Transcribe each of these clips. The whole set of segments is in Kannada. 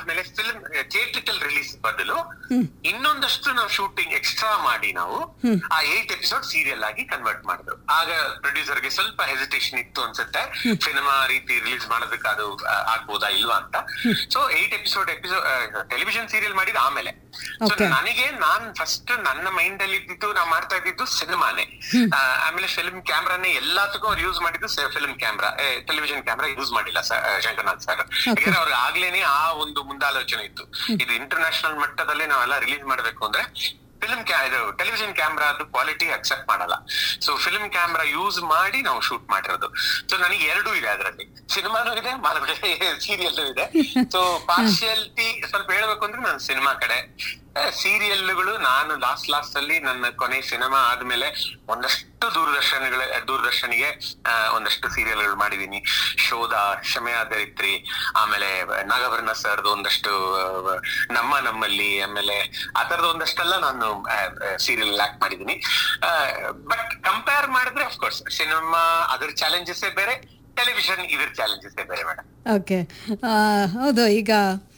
ಆದ್ಮೇಲೆ ಫಿಲ್ಮ್ ಥಿಯೇಟ್ರಿಕಲ್ ರಿಲೀಸ್ ಬದಲು ಇನ್ನೊಂದಷ್ಟು ನಾವು ಶೂಟಿಂಗ್ ಎಕ್ಸ್ಟ್ರಾ ಮಾಡಿ ನಾವು ಆ ಏಟ್ ಎಪಿಸೋಡ್ ಸೀರಿಯಲ್ ಆಗಿ ಕನ್ವರ್ಟ್ ಮಾಡಿದ್ರು ಆಗ ಪ್ರೊಡ್ಯೂಸರ್ ಗೆ ಸ್ವಲ್ಪ ಹೆಸಿಟೇಷನ್ ಇತ್ತು ಅನ್ಸುತ್ತೆ ಸಿನಿಮಾ ರೀತಿ ರಿಲೀಸ್ ಮಾಡೋದಕ್ಕೆ ಅದು ಆ, ಆಗ್ಬೋದಾ ಇಲ್ವಾ ಅಂತ so eight episode episode television serial ಮಾಡಿದ ಆಮೇಲೆ ಸೊ Okay. ನನಗೆ ನಾನ್ ಫಸ್ಟ್ ನನ್ನ ಮೈಂಡ್ ಅಲ್ಲಿ ಇದ್ದಿದ್ದು ನಾ ಮಾಡ್ತಾ ಇದ್ದಿದ್ದು ಸಿನಿಮಾನೇ ಆ, ಆಮೇಲೆ ಫಿಲ್ಮ್ ಕ್ಯಾಮ್ರಾನೇ ಎಲ್ಲದಕ್ಕೂ ಅವ್ರು ಯೂಸ್ ಮಾಡಿದ್ದು film camera television camera use ಮಾಡಿಲ್ಲ ಸ- ಆ, ಶಂಕರ್ನಾಥ್ ಸರ್ ಯಾಕಂದ್ರೆ ಅವ್ರಿಗೆ ಆಗ್ಲೇನೆ ಆ ಒಂದು ಮುಂದಾಲೋಚನೆ ಇತ್ತು ಇದು ಇಂಟರ್ನ್ಯಾಷನಲ್ ಮಟ್ಟದಲ್ಲಿ ನಾವೆಲ್ಲ ರಿಲೀಸ್ ಮಾಡ್ಬೇಕು ಅಂದ್ರೆ ಫಿಲ್ಮ್ ಇದು ಟೆಲಿವಿಷನ್ ಕ್ಯಾಮ್ರಾ ಅದು ಕ್ವಾಲಿಟಿ ಅಕ್ಸೆಪ್ಟ್ ಮಾಡಲ್ಲ ಸೊ ಫಿಲ್ಮ್ ಕ್ಯಾಮ್ರಾ ಯೂಸ್ ಮಾಡಿ ನಾವು ಶೂಟ್ ಮಾಡಿರೋದು ಸೊ ನನಗೆ ಎರಡೂ ಇದೆ ಅದರಲ್ಲಿ ಸಿನಿಮಾನು ಇದೆ ಸೀರಿಯಲ್ ಇದೆ ಸೊ ಪಾರ್ಶಿಯಾಲಿಟಿ ಸ್ವಲ್ಪ ಹೇಳ್ಬೇಕು ಅಂದ್ರೆ ನಾನು ಸಿನಿಮಾ ಕಡೆ ಸೀರಿಯಲ್ಗಳು ನಾನು ಲಾಸ್ಟ್ ಲಾಸ್ಟ್ ಅಲ್ಲಿ ನನ್ನ ಕೊನೆ ಸಿನಿಮಾ ಆದ್ಮೇಲೆ ಒಂದಷ್ಟು ದೂರದರ್ಶನಗಳ ದೂರದರ್ಶನಿಗೆ ಆ, ಒಂದಷ್ಟು ಸೀರಿಯಲ್ಗಳು ಮಾಡಿದೀನಿ ಶೋಧ ಕ್ಷಮೆಯ ಧರಿತ್ರಿ ಆಮೇಲೆ ನಾಗಭರಣ ಸರ್ದು ಒಂದಷ್ಟು ಆ, ನಮ್ಮ ನಮ್ಮಲ್ಲಿ ಆಮೇಲೆ ಆ ತರದ ಒಂದಷ್ಟೆಲ್ಲ ನಾನು ಸೀರಿಯಲ್ ಆಕ್ಟ್ ಮಾಡಿದೀನಿ ಬಟ್ ಕಂಪೇರ್ ಮಾಡಿದ್ರೆ ಅಫ್ಕೋರ್ಸ್ ಸಿನಿಮಾ ಅದ್ರ ಚಾಲೆಂಜಸ್ ಬೇರೆ ಟೆಲಿವಿಷನ್ ಇದ್ರ ಚಾಲೆಂಜಸ್ ಬೇರೆ ಮೇಡಮ್ ಓಕೆ ಹೌದು ಈಗ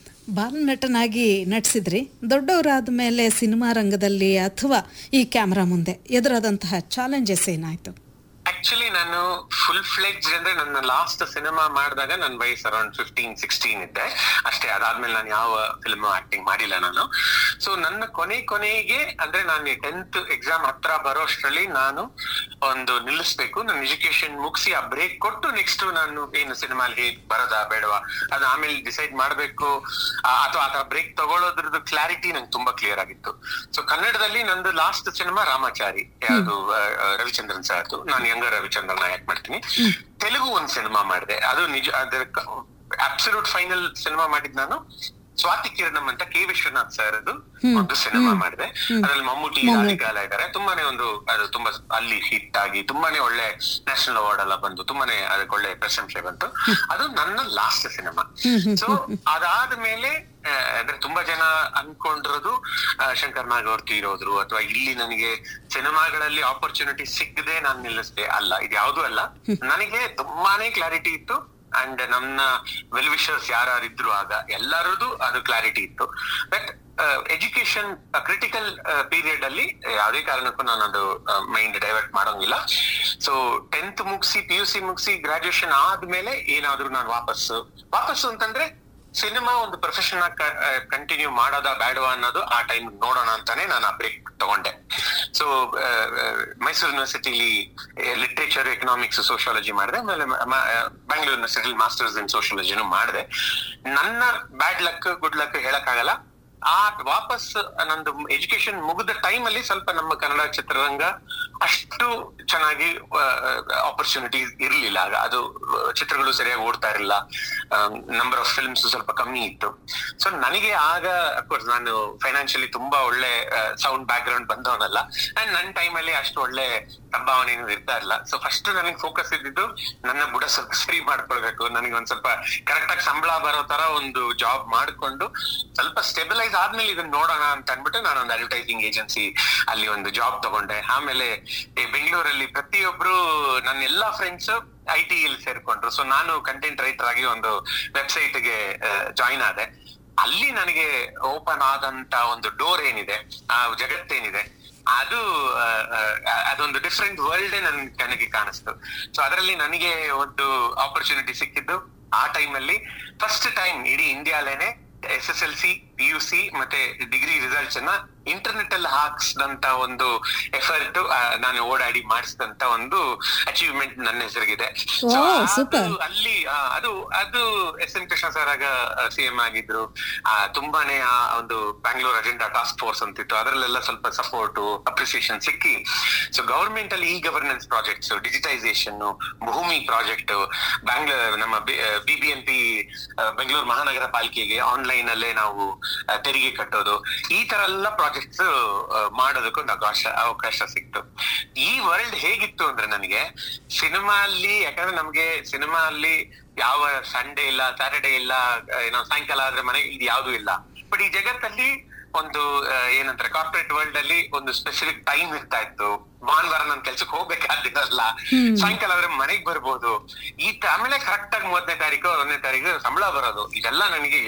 ಬಾಲನಟನಾಗಿ ನಟಿಸಿದ್ರಿ ದೊಡ್ಡವರಾದ ಮೇಲೆ ಸಿನಿಮಾ ರಂಗದಲ್ಲಿ ಅಥವಾ ಈ ಕ್ಯಾಮ್ರಾ ಮುಂದೆ ಎದುರಾದಂತಹ ಚಾಲೆಂಜಸ್ ಏನಾಯ್ತು ಆಕ್ಚುಲಿ ನಾನು ಫುಲ್ ಫ್ಲೆಜ್ ಅಂದ್ರೆ ನನ್ನ ಲಾಸ್ಟ್ ಸಿನಿಮಾ ಮಾಡಿದಾಗ ನನ್ನ ವಯಸ್ಸು ಅರೌಂಡ್ ಫಿಫ್ಟೀನ್ ಸಿಕ್ಸ್ಟೀನ್ ಇದ್ದೆ ಅಷ್ಟೇ ಅದಾದ್ಮೇಲೆ ನಾನು ಯಾವ ಫಿಲ್ಮ್ ಆಕ್ಟಿಂಗ್ ಮಾಡಿಲ್ಲ ನಾನು ಸೊ ನನ್ನ ಕೊನೆ ಕೊನೆಗೆ ಅಂದ್ರೆ ನಾನು ಟೆಂತ್ ಎಕ್ಸಾಮ್ ಹತ್ರ ಬರೋಷ್ಟರಲ್ಲಿ ನಾನು ಒಂದು ನಿಲ್ಲಿಸ್ಬೇಕು ನನ್ನ ಎಜುಕೇಶನ್ ಮುಗಿಸಿ ಆ ಬ್ರೇಕ್ ಕೊಟ್ಟು ನೆಕ್ಸ್ಟ್ ನಾನು ಏನು ಸಿನಿಮಾಲಿ ಬರೋದಾ ಬೇಡವಾ ಅದು ಆಮೇಲೆ ಡಿಸೈಡ್ ಮಾಡ್ಬೇಕು ಅಥವಾ ಆ ಬ್ರೇಕ್ ತಗೊಳ್ಳೋದ್ರದ್ದು ಕ್ಲಾರಿಟಿ ನಂಗೆ ತುಂಬಾ ಕ್ಲಿಯರ್ ಆಗಿತ್ತು ಸೊ ಕನ್ನಡದಲ್ಲಿ ನಂದು ಲಾಸ್ಟ್ ಸಿನಿಮಾ ರಾಮಾಚಾರಿ ಯಾವುದು ಆ, ಆ, ರವಿಚಂದ್ರನ್ ಸರ್ದು ನಾನು ಯಂಗ ರವಿಚಂದ್ರನ್ ಆಕ್ಟ್ ಮಾಡ್ತೀನಿ ತೆಲುಗು ಒಂದ್ ಸಿನಿಮಾ ಮಾಡಿದೆ ಅದು ನಿಜ ಅದರ ಅಬ್ಸಲ್ಯೂಟ್ ಫೈನಲ್ ಸಿನಿಮಾ ಮಾಡಿದ್ ನಾನು ಸ್ವಾತಿ ಕಿರಣಂ ಅಂತ ಕೆ ವಿಶ್ವನಾಥ್ ಸರ್ ಒಂದು ಸಿನಿಮಾ ಮಾಡಿದೆ ಅದ್ರಲ್ಲಿ ಮಮ್ಮೂಟಿ ರಾಧಿಕಾಲ ಇದ್ದಾರೆ ತುಂಬಾನೇ ಒಂದು ಅದು ತುಂಬಾ ಅಲ್ಲಿ ಹಿಟ್ ಆಗಿ ತುಂಬಾನೇ ಒಳ್ಳೆ ನ್ಯಾಷನಲ್ ಅವಾರ್ಡ್ ಎಲ್ಲ ಬಂದು ತುಂಬಾನೇ ಅದಕ್ಕೆ ಒಳ್ಳೆ ಪ್ರಶಂಸೆ ಬಂತು ಅದು ನನ್ನ ಲಾಸ್ಟ್ ಸಿನಿಮಾ ಸೊ ಅದಾದ್ಮೇಲೆ ಆ, ಅಂದ್ರೆ ತುಂಬಾ ಜನ ಅನ್ಕೊಂಡಿರೋದು ಆ, ಶಂಕರ್ ನಾಗ್ ಅವ್ರು ತೀರೋದ್ರು ಅಥವಾ ಇಲ್ಲಿ ನನಗೆ ಸಿನಿಮಾಗಳಲ್ಲಿ ಆಪರ್ಚುನಿಟಿ ಸಿಗದೆ ನಾನು ನಿಲ್ಲಿಸ್ದೆ ಅಲ್ಲ ಇದು ಯಾವ್ದು ಅಲ್ಲ ನನಗೆ ತುಂಬಾನೇ ಕ್ಲಾರಿಟಿ ಇತ್ತು ಅಂಡ್ ನನ್ನ ವೆಲ್ ವಿಶರ್ಸ್ ಯಾರಿದ್ರು ಆಗ ಎಲ್ಲರದು ಅದು ಕ್ಲಾರಿಟಿ ಇತ್ತು ಬಟ್ ಎಜುಕೇಶನ್ ಕ್ರಿಟಿಕಲ್ ಪೀರಿಯಡ್ ಅಲ್ಲಿ ಯಾವುದೇ ಕಾರಣಕ್ಕೂ ನಾನು ಅದು ಮೈಂಡ್ ಡೈವರ್ಟ್ ಮಾಡೋಂಗಿಲ್ಲ ಸೊ ಟೆಂತ್ ಮುಗಿಸಿ ಪಿ ಯು ಸಿ ಮುಗಿಸಿ ಗ್ರಾಜುಯೇಷನ್ ಆದ್ಮೇಲೆ ಏನಾದ್ರೂ ನಾನು ವಾಪಸ್ಸು ವಾಪಸ್ಸು ಅಂತಂದ್ರೆ ಸಿನಿಮಾ ಒಂದು ಪ್ರೊಫೆಷನ್ ಕಂಟಿನ್ಯೂ ಮಾಡೋದಾ ಬೇಡವಾ ಅನ್ನೋದು ಆ ಟೈಮ್ ನೋಡೋಣ ಅಂತಾನೆ ನಾನು ಆ ಬ್ರೇಕ್ ತಗೊಂಡೆ ಸೊ ಮೈಸೂರು ಯೂನಿವರ್ಸಿಟಿಲಿ ಲಿಟ್ರೇಚರ್ ಎಕನಾಮಿಕ್ಸ್ ಸೋಶಿಯಾಲಜಿ ಮಾಡಿದೆ ಆಮೇಲೆ ಬ್ಯಾಂಗ್ಳೂರ್ ಯೂನಿವರ್ಸಿಟಿ ಮಾಸ್ಟರ್ಸ್ ಇನ್ ಸೋಶಿಯಾಲಜಿನೂ ಮಾಡಿದೆ ನನ್ನ ಬ್ಯಾಡ್ ಲಕ್ ಗುಡ್ ಲಕ್ ಹೇಳಕ್ಕಾಗಲ್ಲ ಆ ವಾಪಸ್ ನಂದು ಎಜುಕೇಶನ್ ಮುಗಿದ ಟೈಮ್ ಅಲ್ಲಿ ಸ್ವಲ್ಪ ನಮ್ಮ ಕನ್ನಡ ಚಿತ್ರರಂಗ ಅಷ್ಟು ಚೆನ್ನಾಗಿ ಆಪರ್ಚುನಿಟಿ ಇರ್ಲಿಲ್ಲ ಆಗ ಅದು ಆ, ಚಿತ್ರಗಳು ಸರಿಯಾಗಿ ಓಡ್ತಾ ಇರಲಿಲ್ಲ ನಂಬರ್ ಆಫ್ ಫಿಲ್ಮ್ಸ್ ಸ್ವಲ್ಪ ಕಮ್ಮಿ ಇತ್ತು ಸೊ ನನಗೆ ಆಗ ಅಫ್ಕೋರ್ಸ್ ನಾನು ಫೈನಾನ್ಷಿಯಲಿ ತುಂಬಾ ಒಳ್ಳೆ ಸೌಂಡ್ ಬ್ಯಾಕ್ ಗ್ರೌಂಡ್ ಬಂದವನಲ್ಲ ಅಂಡ್ ನನ್ನ ಟೈಮ್ ಅಲ್ಲಿ ಅಷ್ಟು ಒಳ್ಳೆ ಸಂಭಾವನೆ ಏನು ಇರ್ತಾ ಇಲ್ಲ ಸೊ ಫಸ್ಟ್ ನನಗೆ ಫೋಕಸ್ ಇದ್ದಿದ್ದು ನನ್ನ ಬುಡ ಸ್ವಲ್ಪ ಸರಿ ಮಾಡ್ಕೊಳ್ಬೇಕು ನನಗೆ ಒಂದ್ ಸ್ವಲ್ಪ ಕರೆಕ್ಟ್ ಆಗಿ ಸಂಬಳ ಬರೋ ತರ ಒಂದು ಜಾಬ್ ಮಾಡ್ಕೊಂಡು ಸ್ವಲ್ಪ ಸ್ಟೆಬಿಲೈಸ್ ಆದ್ಮೇಲೆ ಇದನ್ನ ನೋಡೋಣ ಅಂತ ಅನ್ಬಿಟ್ಟು ನಾನು ಒಂದು ಅಡ್ವರ್ಟೈಸಿಂಗ್ ಏಜೆನ್ಸಿ ಅಲ್ಲಿ ಒಂದು ಜಾಬ್ ತಗೊಂಡೆ ಆಮೇಲೆ ಈ ಬೆಂಗಳೂರಲ್ಲಿ ಪ್ರತಿಯೊಬ್ರು ನನ್ನ ಎಲ್ಲಾ ಫ್ರೆಂಡ್ಸ್ ಐ ಟಿ ಇಲ್ಲಿ ಸೇರ್ಕೊಂಡ್ರು ಸೊ ನಾನು ಕಂಟೆಂಟ್ ರೈಟರ್ ಆಗಿ ಒಂದು ವೆಬ್ಸೈಟ್ ಗೆ ಜಾಯಿನ್ ಆದೆ ಅಲ್ಲಿ ನನಗೆ ಓಪನ್ ಆದಂತ ಒಂದು ಡೋರ್ ಏನಿದೆ ಆ ಜಗತ್ತೇನಿದೆ ಅದು ಆ, ಆ, ಅದೊಂದು ಡಿಫ್ರೆಂಟ್ ವರ್ಲ್ಡ್ ನನ್ ನನಗೆ ಕಾಣಿಸ್ತು ಸೊ ಅದರಲ್ಲಿ ನನಗೆ ಒಂದು ಆಪರ್ಚುನಿಟಿ ಸಿಕ್ಕಿದ್ದು ಆ ಟೈಮ್ ಅಲ್ಲಿ ಫಸ್ಟ್ ಟೈಮ್ ಇಡೀ ಇಂಡಿಯಾಲೇನೆ S S L C P U C ಮತ್ತೆ ಡಿಗ್ರಿ ರಿಸಲ್ಟ್ಸ್ ಅನ್ನ ಇಂಟರ್ನೆಟ್ ಅಲ್ಲಿ ಹಾಕ್ಸ್ದಂತ ಒಂದು ಎಫರ್ಟ್ ನಾನು ಓಡಾಡಿ ಮಾಡಿಸಿದಂತ ಒಂದು ಅಚೀವ್ಮೆಂಟ್ ನನ್ನ ಹೆಸರಿಗಿದೆ So, Wow, ಅದು super. ಅಲ್ಲಿ ಆ, ಅದು ಅದು ಎಸ್ ಎನ್ ಕೃಷ್ಣ ಸರ್ ಆಗ ಸಿ ಎಂ ಆಗಿದ್ರು ಆ, ತುಂಬಾನೇ ಆ ಒಂದು ಬ್ಯಾಂಗ್ಳೂರ್ ಅಜೆಂಡಾ ಟಾಸ್ಕ್ ಫೋರ್ಸ್ ಅಂತಿತ್ತು ಅದರಲ್ಲೆಲ್ಲ ಸ್ವಲ್ಪ ಸಪೋರ್ಟ್ ಅಪ್ರಿಸಿಯೇಷನ್ ಸಿಕ್ಕಿ ಸೊ ಗವರ್ಮೆಂಟ್ ಅಲ್ಲಿ e governance projects digitisation Bhoomi project Bangalore ನಮ್ಮ B B M P Bengaluru ಮಹಾನಗರ ಪಾಲಿಕೆಗೆ ಆನ್ಲೈನ್ ಅಲ್ಲೇ ನಾವು ಆ, ತೆರಿಗೆ ಕಟ್ಟೋದು ಈ ತರ ಎಲ್ಲ ಪ್ರಾಜೆಕ್ಟ್ಸ್ ಮಾಡೋದಕ್ಕೂ ಒಂದು ಅವಕಾಶ ಅವಕಾಶ ಸಿಕ್ತು ಈ ವರ್ಲ್ಡ್ ಹೇಗಿತ್ತು ಅಂದ್ರೆ ನನಗೆ ಸಿನಿಮಾ ಅಲ್ಲಿ ಯಾಕಂದ್ರೆ ನಮ್ಗೆ ಸಿನಿಮಾ ಅಲ್ಲಿ ಯಾವ ಸಂಡೇ ಇಲ್ಲ ಸ್ಯಾಟರ್ಡೇ ಇಲ್ಲ ಆ, ಏನೋ ಸಾಯಂಕಾಲ ಆದ್ರೆ ಮನೆಗೆ ಇದು ಯಾವ್ದು ಇಲ್ಲ ಬಟ್ ಈ ಜಗತ್ತಲ್ಲಿ ಒಂದು ಆ, ಏನಂತಾರೆ ಕಾರ್ಪೊರೇಟ್ ವರ್ಲ್ಡ್ ಅಲ್ಲಿ ಒಂದು ಸ್ಪೆಸಿಫಿಕ್ ಟೈಮ್ ಇರ್ತಾ ಇತ್ತು ಭಾನುವಾರ ನನ್ ಕೆಲ್ಸಕ್ಕೆ ಹೋಗ್ಬೇಕಾದಿರಲ್ಲ ಸಾಯಂಕಾಲ ಆದ್ರೆ ಮನೆಗ್ ಬರ್ಬೋದು ಈ ತ- ಆಮೇಲೆ ಕರೆಕ್ಟ್ ಆಗಿ ಮೂವತ್ತನೇ ತಾರೀಕು ಒಂದನೇ ತಾರೀಕು ಸಂಬಳ ಬರೋದು ಇದೆಲ್ಲ ನನಗೆ